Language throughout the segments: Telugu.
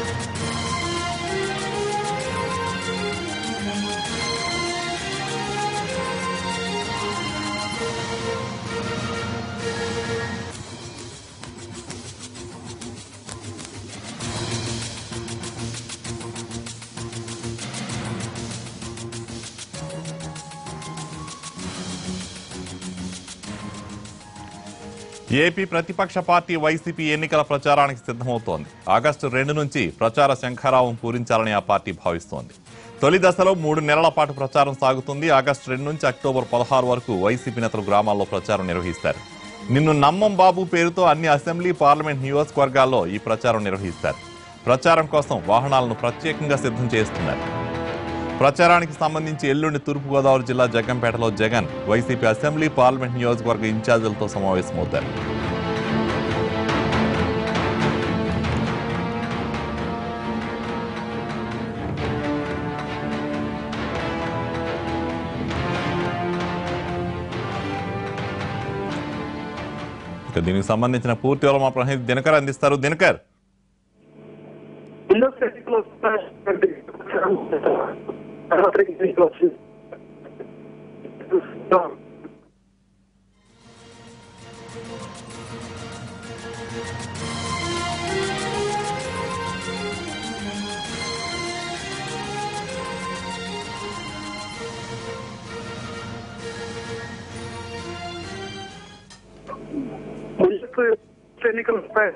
ఏపీ ప్రతిపక్ష పార్టీ వైసీపీ ఎన్నికల ప్రచారానికి సిద్ధమవుతోంది ఆగస్టు రెండు నుంచి ప్రచార శంఖారావం పూరించాలని ఆ పార్టీ భావిస్తోంది తొలి దశలో మూడు నెలల పాటు ప్రచారం సాగుతుంది ఆగస్టు రెండు నుంచి అక్టోబర్ పదహారు వరకు వైసీపీ నేతలు గ్రామాల్లో ప్రచారం నిర్వహిస్తారు నిన్ను నమ్మం బాబు పేరుతో అన్ని అసెంబ్లీ పార్లమెంట్ నియోజకవర్గాల్లో ఈ ప్రచారం నిర్వహిస్తారు ప్రచారం కోసం వాహనాలను ప్రత్యేకంగా సిద్ధం చేస్తున్నారు ప్రచారానికి సంబంధించి ఎల్లుండి తూర్పుగోదావరి జిల్లా జగ్గంపేటలో జగన్ వైసీపీ అసెంబ్లీ పార్లమెంట్ నియోజకవర్గ ఇన్ఛార్జీలతో సమావేశమవుతారు ఇక దీనికి సంబంధించిన పూర్తి వివరాలు మా ప్రతినిధి దినకర్ అందిస్తారు దినకర్ ముందస్తు ఎన్నికలు వస్తున్నాయి తర్వాత ఎన్నికలు వచ్చింది ముందస్తు ఎన్నికలు వస్తాయి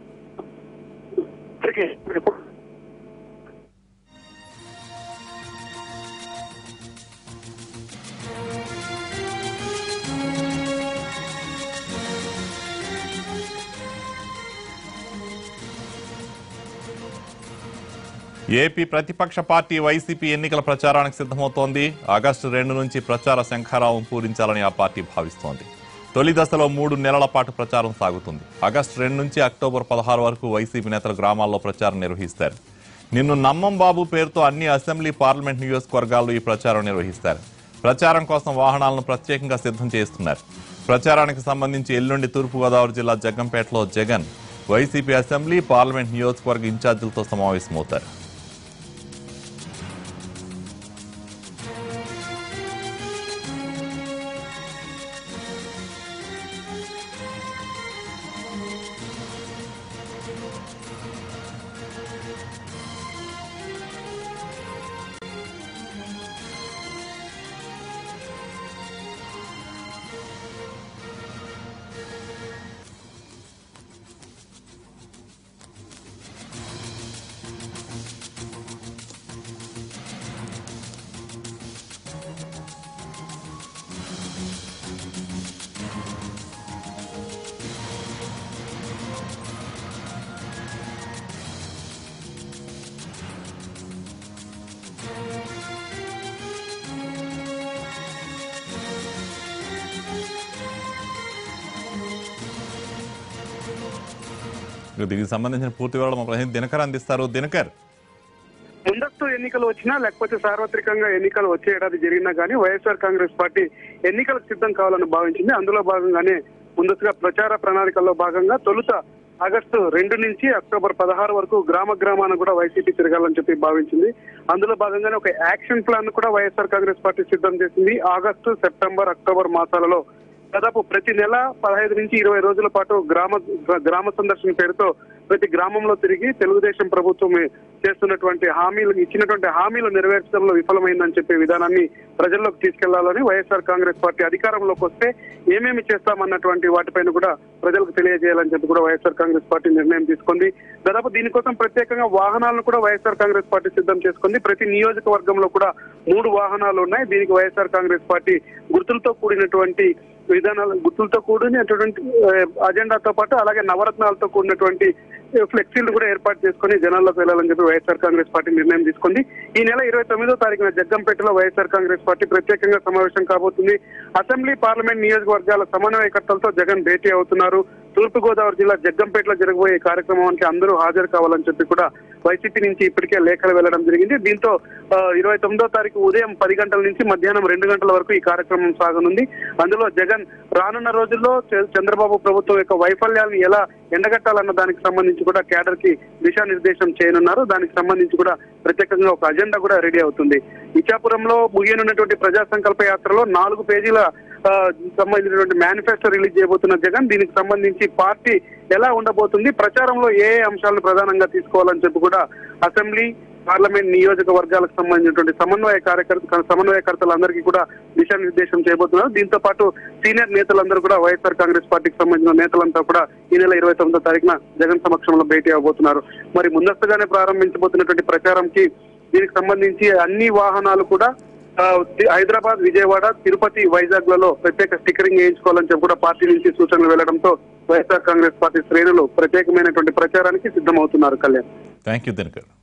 ఏపీ ప్రతిపక్ష పార్టీ వైసీపీ ఎన్నికల ప్రచారానికి సిద్ధమవుతోంది ఆగస్టు రెండు నుంచి ప్రచార శంఖారావం పూరించాలని ఆ పార్టీ భావిస్తోంది తొలి దశలో మూడు నెలల పాటు ప్రచారం సాగుతుంది ఆగస్టు రెండు నుంచి అక్టోబర్ పదహారు వరకు వైసీపీ నేతలు గ్రామాల్లో ప్రచారం నిర్వహిస్తారు నిన్ను నమ్మం బాబు పేరుతో అన్ని అసెంబ్లీ పార్లమెంట్ నియోజకవర్గాల్లో ఈ ప్రచారం నిర్వహిస్తారు ప్రచారం కోసం వాహనాలను ప్రత్యేకంగా సిద్ధం చేస్తున్నారు ప్రచారానికి సంబంధించి ఎల్లుండి తూర్పుగోదావరి జిల్లా జగ్గంపేటలో జగన్ వైసీపీ అసెంబ్లీ పార్లమెంట్ నియోజకవర్గ ఇన్ఛార్జీలతో సమావేశమవుతారు ఇక దీనికి సంబంధించిన పూర్తి వివరాలు మా ప్రతినిధి దినకర్ అందిస్తారు దినకర్ ముందస్తు ఎన్నికలు వచ్చినా లేకపోతే సార్వత్రికంగా ఎన్నికలు వచ్చే ఏడాది జరిగినా కానీ వైఎస్ఆర్ కాంగ్రెస్ పార్టీ ఎన్నికలకు సిద్ధం కావాలని భావించింది అందులో భాగంగానే ముందస్తుగా ప్రచార ప్రణాళికల్లో భాగంగా తొలుత ఆగస్టు రెండు నుంచి అక్టోబర్ పదహారు వరకు గ్రామ గ్రామాన కూడా వైసీపీ తిరగాలని చెప్పి భావించింది అందులో భాగంగానే ఒక యాక్షన్ ప్లాన్ కూడా వైఎస్ఆర్ కాంగ్రెస్ పార్టీ సిద్ధం చేసింది ఆగస్టు సెప్టెంబర్ అక్టోబర్ మాసాలలో దాదాపు ప్రతి నెల పదహైదు నుంచి ఇరవై రోజుల పాటు గ్రామ గ్రామ సందర్శన పేరుతో ప్రతి గ్రామంలో తిరిగి తెలుగుదేశం ప్రభుత్వం చేస్తున్నటువంటి హామీలు ఇచ్చినటువంటి హామీలు నెరవేర్చడంలో విఫలమైందని చెప్పే విధానాన్ని ప్రజల్లోకి తీసుకెళ్లాలని వైఎస్ఆర్ కాంగ్రెస్ పార్టీ అధికారంలోకి వస్తే ఏమేమి చేస్తామన్నటువంటి వాటిపైన కూడా ప్రజలకు తెలియజేయాలని చెప్పి కూడా వైఎస్ఆర్ కాంగ్రెస్ పార్టీ నిర్ణయం తీసుకుంది దాదాపు దీనికోసం ప్రత్యేకంగా వాహనాలను కూడా వైఎస్ఆర్ కాంగ్రెస్ పార్టీ సిద్ధం చేసుకుంది ప్రతి నియోజకవర్గంలో కూడా మూడు వాహనాలు ఉన్నాయి దీనికి వైఎస్ఆర్ కాంగ్రెస్ పార్టీ గుర్తులతో కూడినటువంటి విధానాలు గుర్తులతో కూడినటువంటి ఆ, అజెండాతో పాటు అలాగే నవరత్నాలతో కూడినటువంటి ఆ, ఫ్లెక్సీలు కూడా ఏర్పాటు చేసుకుని జనాల్లోకి వెళ్ళాలని చెప్పి వైఎస్ఆర్ కాంగ్రెస్ పార్టీ నిర్ణయం తీసుకుంది ఈ నెల ఇరవై తొమ్మిదో తారీఖున జగ్గంపేటలో వైఎస్ఆర్ కాంగ్రెస్ పార్టీ ప్రత్యేకంగా సమావేశం కాబోతుంది అసెంబ్లీ పార్లమెంట్ నియోజకవర్గాల సమన్వయకర్తలతో జగన్ భేటీ అవుతున్నారు తూర్పుగోదావరి జిల్లా జగ్గంపేటలో జరగబోయే ఈ కార్యక్రమానికి అందరూ హాజరు కావాలని చెప్పి కూడా వైసీపీ నుంచి ఇప్పటికే లేఖలు వెళ్లడం జరిగింది దీంతో ఆ, ఇరవై తొమ్మిదో తారీఖు ఉదయం పది గంటల నుంచి మధ్యాహ్నం రెండు గంటల వరకు ఈ కార్యక్రమం సాగనుంది అందులో జగన్ రానున్న రోజుల్లో చ- చంద్రబాబు ప్రభుత్వం యొక్క వైఫల్యాలను ఎలా ఎండగట్టాలన్న దానికి సంబంధించి కూడా కేడర్ కి దిశానిర్దేశం చేయనున్నారు దానికి సంబంధించి కూడా ప్రత్యేకంగా ఒక అజెండా కూడా రెడీ అవుతుంది ఇచ్చాపురంలో ముగియనున్నటువంటి ప్రజా సంకల్ప యాత్రలో నాలుగు పేజీల ఆ, సంబంధించినటువంటి మేనిఫెస్టో రిలీజ్ చేయబోతున్న జగన్ దీనికి సంబంధించి పార్టీ ఎలా ఉండబోతుంది ప్రచారంలో ఏ ఏ అంశాలను ప్రధానంగా తీసుకోవాలని చెప్పి కూడా అసెంబ్లీ పార్లమెంట్ నియోజకవర్గాలకు సంబంధించినటువంటి సమన్వయ కార్యకర్త సమన్వయకర్తలందరికీ కూడా దిశానిర్దేశం చేయబోతున్నారు దీంతో పాటు సీనియర్ నేతలందరూ కూడా వైఎస్ఆర్ కాంగ్రెస్ పార్టీకి సంబంధించిన నేతలంతా కూడా ఈ నెల ఇరవై తొమ్మిదో తారీఖున జగన్ సమక్షంలో భేటీ అవబోతున్నారు మరి ముందస్తుగానే ప్రారంభించబోతున్నటువంటి ప్రచారంకి దీనికి సంబంధించి అన్ని వాహనాలు కూడా ఆ, హైదరాబాద్ విజయవాడ తిరుపతి వైజాగ్ లలో ప్రత్యేక స్టిక్కరింగ్ వేయించుకోవాలని చెప్పి కూడా పార్టీ నుంచి సూచనలు వెళ్లడంతో వైఎస్ఆర్ కాంగ్రెస్ పార్టీ శ్రేణులు ప్రత్యేకమైనటువంటి ప్రచారానికి సిద్ధమవుతున్నారు కళ్యాణ్ థ్యాంక్ యూ దినకర్